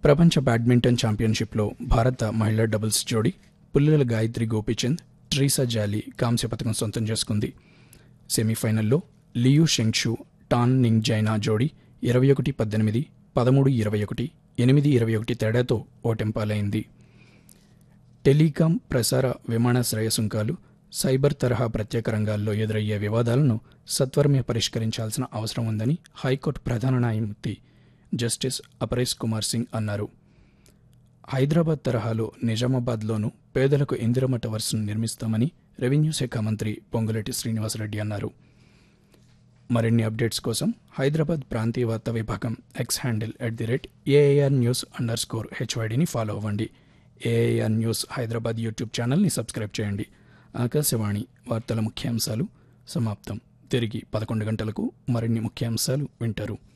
ప్రపంచ బ్యాడ్మింటన్ ఛాంపియన్షిప్లో భారత మహిళా డబుల్స్ జోడీ పుల్లెల గాయత్రి గోపీచంద్ ట్రీసా జాలీ కాంస్య పథకం సొంతం చేసుకుంది సెమీఫైనల్లో లియు షెంగ్షు టాన్ నింగ్ జైనా జోడీ ఇరవై ఒకటి పద్దెనిమిది పదమూడు ఇరవై ఒకటి ఎనిమిది ఇరవై ఒకటి తేడాతో ఓటెంపాలైంది టెలికాం ప్రసార విమానాశ్రయ సుంకాలు సైబర్ తరహా ప్రత్యేక రంగాల్లో ఎదురయ్యే వివాదాలను సత్వరమే పరిష్కరించాల్సిన అవసరం ఉందని హైకోర్టు ప్రధాన న్యాయమూర్తి జస్టిస్ అపరేష్ కుమార్ సింగ్ అన్నారు హైదరాబాద్ తరహాలో నిజామాబాద్లోనూ పేదలకు ఇందిరమ టవర్స్ను నిర్మిస్తామని రెవెన్యూ శాఖ మంత్రి పొంగులేటి శ్రీనివాసరెడ్డి అన్నారు మరిన్ని అప్డేట్స్ కోసం హైదరాబాద్ ప్రాంతీయ వార్తా విభాగం X handle at the rate AIR news under score హెచ్వైడిని ఫాలో అవ్వండి ఏఐఆర్ న్యూస్ హైదరాబాద్ యూట్యూబ్ ఛానల్ని సబ్స్క్రైబ్ చేయండి ఆకాశవాణి వార్తల ముఖ్యాంశాలు సమాప్తం తిరిగి పదకొండు గంటలకు మరిన్ని ముఖ్యాంశాలు వింటారు